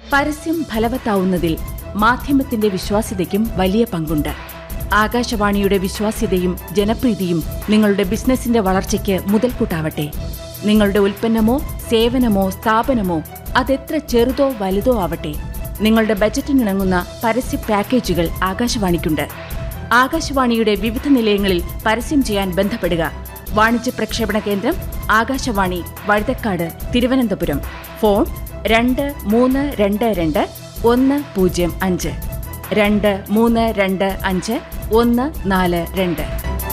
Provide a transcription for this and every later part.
പരസ്യം ഫലവത്താവുന്നതിൽ മാധ്യമത്തിന്റെ വിശ്വാസ്യതയ്ക്കും വലിയ പങ്കുണ്ട് ആകാശവാണിയുടെ വിശ്വാസ്യതയും ജനപ്രീതിയും നിങ്ങളുടെ ബിസിനസിന്റെ വളർച്ചയ്ക്ക് മുതൽക്കൂട്ടാവട്ടെ നിങ്ങളുടെ ഉൽപ്പന്നമോ സേവനമോ സ്ഥാപനമോ അതെത്ര ചെറുതോ വലുതോ ആവട്ടെ നിങ്ങളുടെ ബജറ്റിനിണങ്ങുന്ന പരസ്യ പാക്കേജുകൾ ആകാശവാണിക്കുണ്ട് ആകാശവാണിയുടെ വിവിധ നിലയങ്ങളിൽ പരസ്യം ചെയ്യാൻ ബന്ധപ്പെടുക വാണിജ്യ പ്രക്ഷേപണ കേന്ദ്രം ആകാശവാണി വഴുതക്കാട് തിരുവനന്തപുരം ഫോൺ രണ്ട് മൂന്ന് രണ്ട് രണ്ട് ഒന്ന് പൂജ്യം അഞ്ച് രണ്ട് മൂന്ന് രണ്ട് അഞ്ച് ഒന്ന് നാല് രണ്ട്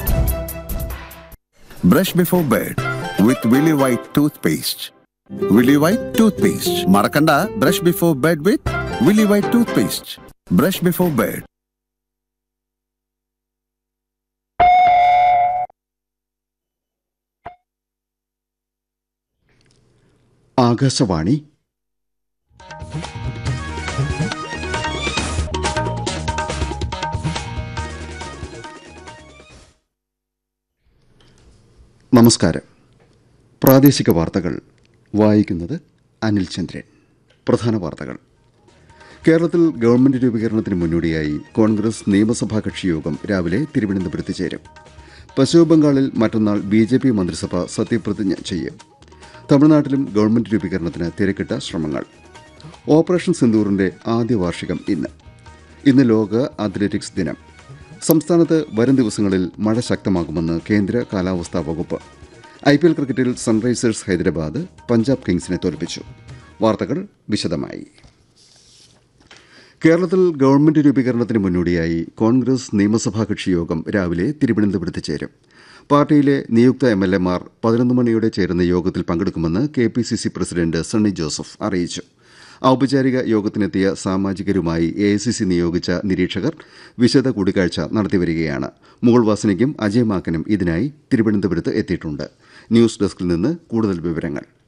Brush before bed with Willy White toothpaste. Willy White toothpaste. Marakanda, brush before bed with Willy White toothpaste. Brush before bed. Akashvani നമസ്കാരം പ്രാദേശിക വാർത്തകൾ വായിക്കുന്നത് അനിൽ ചന്ദ്രൻ പ്രധാന വാർത്തകൾ കേരളത്തിൽ ഗവൺമെന്റ് രൂപീകരണത്തിന് മുന്നോടിയായി കോൺഗ്രസ് നിയമസഭാ കക്ഷിയോഗം രാവിലെ തിരുവനന്തപുരത്ത് ചേരും പശ്ചിമബംഗാളിൽ മറ്റന്നാൾ ബി ജെ പി മന്ത്രിസഭ സത്യപ്രതിജ്ഞ ചെയ്യും തമിഴ്നാട്ടിലും ഗവൺമെന്റ് രൂപീകരണത്തിന് തിരക്കിട്ട ശ്രമങ്ങൾ ഓപ്പറേഷൻ സിന്ദൂറിന്റെ ആദ്യ വാർഷികം ഇന്ന് ഇന്ന് ലോക അത്ലറ്റിക്സ് ദിനം സംസ്ഥാനത്ത് വരും ദിവസങ്ങളിൽ മഴ ശക്തമാകുമെന്ന് കേന്ദ്ര കാലാവസ്ഥാ വകുപ്പ് ഐ പി എൽ ക്രിക്കറ്റിൽ സൺറൈസേഴ്സ് ഹൈദരാബാദ് പഞ്ചാബ് കിങ്സിനെ തോൽപ്പിച്ചു വാർത്തകൾ വിശദമായി കേരളത്തിൽ ഗവൺമെന്റ് രൂപീകരണത്തിന് മുന്നോടിയായി കോൺഗ്രസ് നിയമസഭാ കക്ഷി യോഗം രാവിലെ തിരുവനന്തപുരത്ത് ചേരും പാർട്ടിയിലെ നിയുക്ത എം എൽ എമാർ പതിനൊന്ന് മണിയോടെ ചേരുന്ന യോഗത്തിൽ പങ്കെടുക്കുമെന്ന് K P C C president Sunny Joseph അറിയിച്ചു ഔപചാരിക യോഗത്തിനെത്തിയ സാമാജികരുമായി എ ഐ സി സി നിയോഗിച്ച നിരീക്ഷകർ വിശദ കൂടിക്കാഴ്ച നടത്തിവരികയാണ് മുകൾവാസനയ്ക്കും അജയ് മാക്കനും ഇതിനായി തിരുവനന്തപുരത്ത് എത്തിയിട്ടുണ്ട് ന്യൂസ് ഡെസ്കിൽ നിന്ന് കൂടുതൽ വിവരങ്ങൾ